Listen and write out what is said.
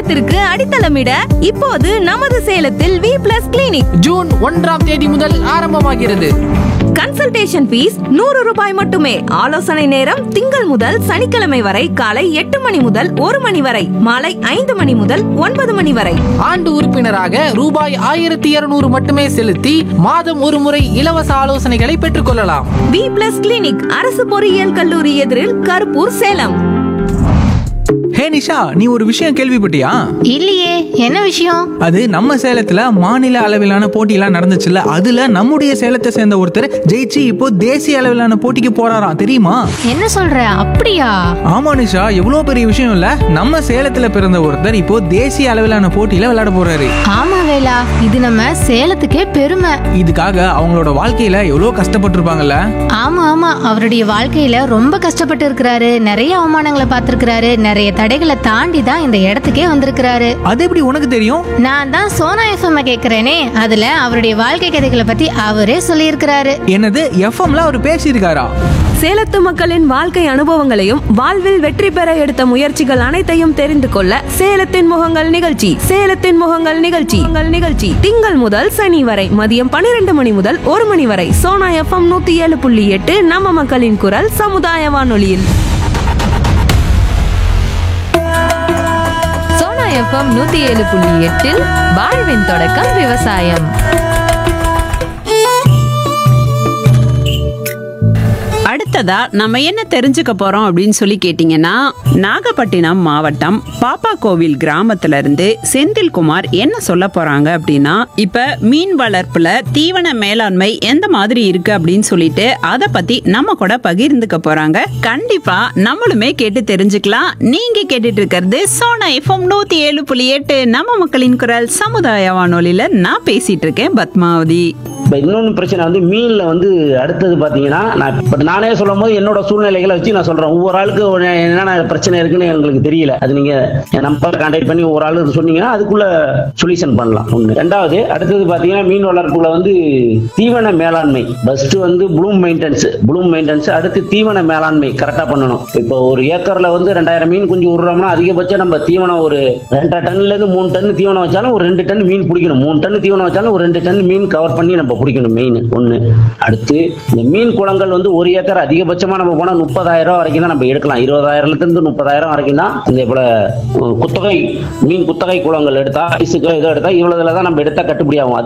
எதிர்காலத்திற்கு அடித்தளமிட இப்போது நமது சேலத்தில் வி பிளஸ் கிளினிக் ஜூன் ஒன்றாம் தேதி முதல் ஆரம்பமாகிறது கன்சல்டேஷன் ஃபீஸ் நூறு ரூபாய் மட்டுமே ஆலோசனை நேரம் திங்கள் முதல் சனிக்கிழமை வரை காலை எட்டு மணி முதல் ஒரு மணி வரை மாலை ஐந்து மணி முதல் ஒன்பது மணி வரை ஆண்டு உறுப்பினராக ரூபாய் ஆயிரத்தி இருநூறு மட்டுமே செலுத்தி மாதம் ஒரு முறை இலவச ஆலோசனைகளை பெற்றுக்கொள்ளலாம் வி பிளஸ் கிளினிக் அரசு பொறியியல் கல்லூரி எதிரில் கருப்பூர் சேலம் ஹே நிஷா நீ ஒரு விஷயம் கேள்விப்பட்டியா இல்லையே என்ன விஷயம் அது நம்ம சேலத்துல மாநில அளவிலான போட்டியெல்லாம் நடந்துச்சுல்ல அதுல நம்முடைய சேலத்தை சேர்ந்த ஒருத்தர் ஜெயிச்சு இப்போ தேசிய அளவிலான போட்டிக்கு போறாராம் தெரியுமா என்ன சொல்ற அப்படியா ஆமா நிஷா எவ்வளோ பெரிய விஷயம் இல்ல நம்ம சேலத்துல பிறந்த ஒருத்தர் இப்போ தேசிய அளவிலான போட்டியில விளையாட போறாரு ஆமா வேலா இது நம்ம சேலத்துக்கே பெருமை இதுக்காக அவங்களோட வாழ்க்கையில எவ்வளோ கஷ்டப்பட்டிருப்பாங்கல்ல ஆமா ஆமா அவருடைய வாழ்க்கையில ரொம்ப கஷ்டப்பட்டு இருக்கிறாரு நிறைய அவமானங்களை பார்த்திருக்கிறாரு நிறைய தடைகளை தாண்டி தான் இந்த இடத்துக்கே வந்திருக்கிறாரு அது எப்படி உனக்கு தெரியும் நான் தான் சோனா எஃப்எம் கேக்குறேனே அதுல அவருடைய வாழ்க்கை கதைகளை பத்தி அவரே சொல்லியிருக்கிறாரு என்னது எஃப்எம்ல அவர் பேசியிருக்காரா சேலத்து மக்களின் வாழ்க்கை அனுபவங்களையும் வாழ்வில் வெற்றி பெற எடுத்த முயற்சிகள் அனைத்தையும் தெரிந்து கொள்ள சேலத்தின் முகங்கள் நிகழ்ச்சி சேலத்தின் முகங்கள் நிகழ்ச்சி உங்கள் நிகழ்ச்சி திங்கள் முதல் சனி வரை மதியம் பன்னிரண்டு மணி முதல் ஒரு மணி வரை சோனா எஃப்எம் நூத்தி ஏழு புள்ளி எட்டு நம்ம மக்களின் குரல் சமுதாய வானொலியில் சோனா எஃப்எம் நூத்தி ஏழு புள்ளி எட்டில் வாழ்வின் தொடக்கம் விவசாயம் அடுத்ததா நம்ம என்ன தெரிஞ்சுக்க போறோம் அப்படின்னு சொல்லி கேட்டீங்கன்னா நாகப்பட்டினம் மாவட்டம் பாப்பா கோவில் கிராமத்துல இருந்து செந்தில்குமார் என்ன சொல்ல போறாங்க அப்படின்னா இப்ப மீன் வளர்ப்புல தீவன மேலாண்மை எந்த மாதிரி இருக்கு அப்படின்னு சொல்லிட்டு அதை பத்தி நம்ம கூட பகிர்ந்துக்க போறாங்க கண்டிப்பா நம்மளுமே கேட்டு தெரிஞ்சுக்கலாம் நீங்க கேட்டுட்டு இருக்கிறது சோனா எஃப்எம் நூத்தி ஏழு புள்ளி எட்டு நம்ம மக்களின் குரல் சமுதாய வானொலியில நான் பேசிட்டு இருக்கேன் பத்மாவதி இப்போ இன்னொன்று பிரச்சனை வந்து மீனில் வந்து அடுத்தது பார்த்தீங்கன்னா நான் பட் நானே சொல்லும் போது என்னோட சூழ்நிலைகளை வச்சு நான் சொல்கிறேன் ஒவ்வொரு ஆளுக்கு ஒரு என்னென்ன பிரச்சனை இருக்குன்னு எங்களுக்கு தெரியல அது நீங்கள் நம்பர் கான்டாக்ட் பண்ணி ஒவ்வொரு ஆளு சொன்னீங்கன்னா அதுக்குள்ள சொல்யூஷன் பண்ணலாம் ஒன்று ரெண்டாவது அடுத்தது பார்த்தீங்கன்னா மீன் வளர்ப்புல வந்து தீவன மேலாண்மை ஃபர்ஸ்ட் வந்து ப்ளூம் மெயின்டெனன்ஸ் ப்ளூம் மெயின்டெனன்ஸ் அடுத்து தீவன மேலாண்மை கரெக்டாக பண்ணணும் இப்போ ஒரு ஏக்கரில் வந்து ரெண்டாயிரம் மீன் குஞ்சு விடுறோம்னா அதிகபட்சம் நம்ம தீவனம் ஒரு ரெண்டரை டன்லேருந்து மூணு டன் தீவனம் வச்சாலும் ஒரு ரெண்டு டன் மீன் பிடிக்கணும் மூணு டன் தீவனம் வச்சாலும் ஒரு ரெண்டு டன் மீன் கவர் பண்ணி நம்ம பிடிக்கணும் மெயின் ஒன்று அடுத்து இந்த மீன் குளங்கள் வந்து ஒரு ஏக்கர் அதிகபட்சமாக நம்ம போனால் முப்பதாயிரம் ரூபா வரைக்கும் தான் நம்ம எடுக்கலாம் இருபதாயிரத்துலேருந்து முப்பதாயிரம் வரைக்கும் தான் இந்த போல குத்தகை மீன் குத்தகை குளங்கள் எடுத்தா இசுக்கு இதை எடுத்தா இவ்வளோதுல தான் நம்ம எடுத்தா கட்டுப்படி ஆகும்